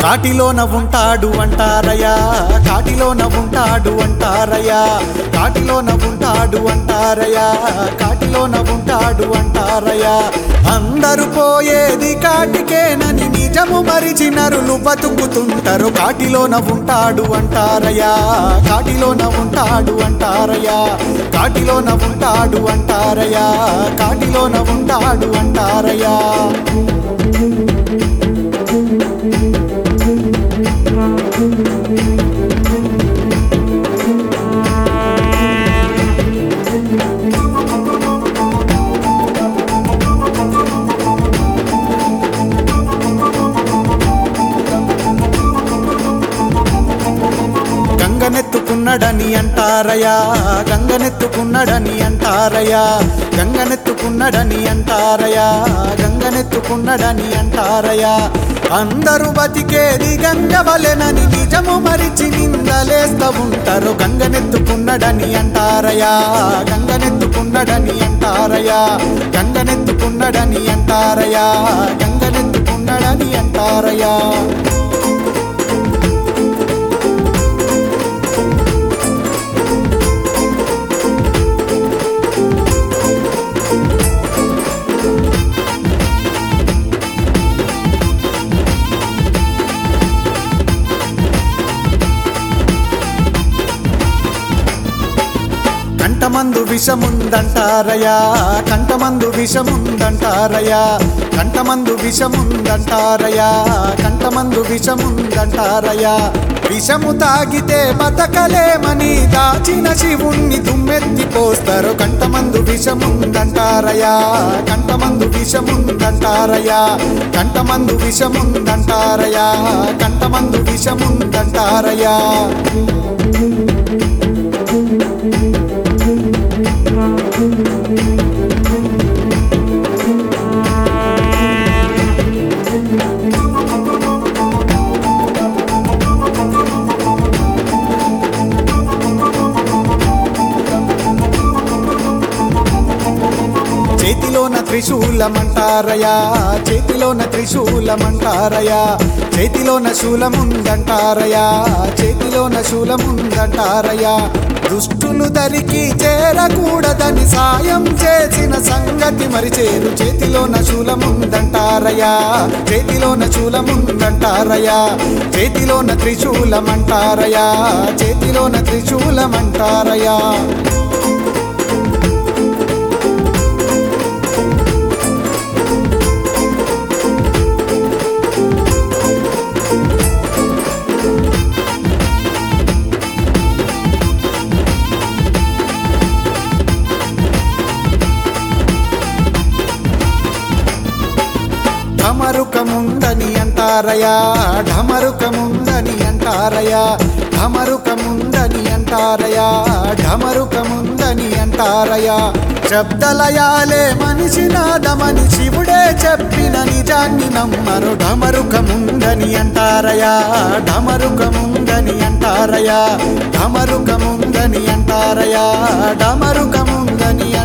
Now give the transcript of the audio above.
కాటిలోన ఉంటాడు అంటారయ్యా కాటిలోన ఉంటాడు అంటారయ్యా కాటిలోన ఉంటాడు అంటారయ్యా కాటిలోన ఉంటాడు అంటారయ్యా అందరూ పోయేది కాటికేనని నిజము మరిచి నరులు బతుకుతుంటారు కాటిలోన ఉంటాడు అంటారయ్యా కాటిలోన ఉంటాడు అంటారయ్యా కాటిలోన ఉంటాడు అంటారయ్యా కాటిలోన ఉంటాడు అంటారయ్యా గంగనెత్తుకున్నడని అంటారయ్యా గంగనెత్తుకున్నడని అంటారయ్యా గంగనెత్తుకున్నడని అంటారయ్యా గంగనెత్తుకున్నడని అంటారయ్యా అందరూ బతికేది గంగవలెనని నిజము మరిచి నిందలేస్తా ఉంటారు గంగనెత్తుకున్నడని అంటారయ్యా గంగనెత్తుకున్నడని అంటారయ్యా గంగనెత్తుకున్నడని అంటారయ్యా గంగనెత్తుకున్నడని అంటారయ్యా కంటమందు విషముందంటారయ్యా కంటమందు విషముందంటారయ్యా కంటమందు విషముందంటారయ్యా కంటమందు విషముందంటారయ్యా విషము తాగితే బతకలేమని దాచిన శివుణ్ణి దుమ్మెత్తి పోస్తారు కంటమందు విషముందంటారయ్యా కంటమందు విషముందంటారయ్యా కంటమందు విషముందంటారయ్యా కంటమందు విషముందంటారయ్యా చేతిలోన త్రిశూలమంటారయా చేతిలోన త్రిశూలమంటారయా చేతిలోన శూలముందంటారయా చేతిలోన శూలముందంటారయా దుష్టులు దరికి చేరకూడదని సాయం చేసిన సంగతి మరిచేరు చేతిలోన శూలముందంటారయా చేతిలోన శూలముందంటారయా చేతిలోన త్రిశూలమంటారయా చేతిలోన త్రిశూలమంటారయా ఢమరుకముందని అంటారయా ఢమరుకముందని అంటారయా ఢమరుకముందని అంటారయా ఢమరుకముందని అంటారయా శబ్దలయాలే మనిషి నాదమని శివుడే చెప్పిన నిజాన్ని నమ్మరు ఢమరుకముందని అంటారయా ఢమరుకముందని అంటారయా ఢమరుకముందని అంటారయా ఢమరుకముందని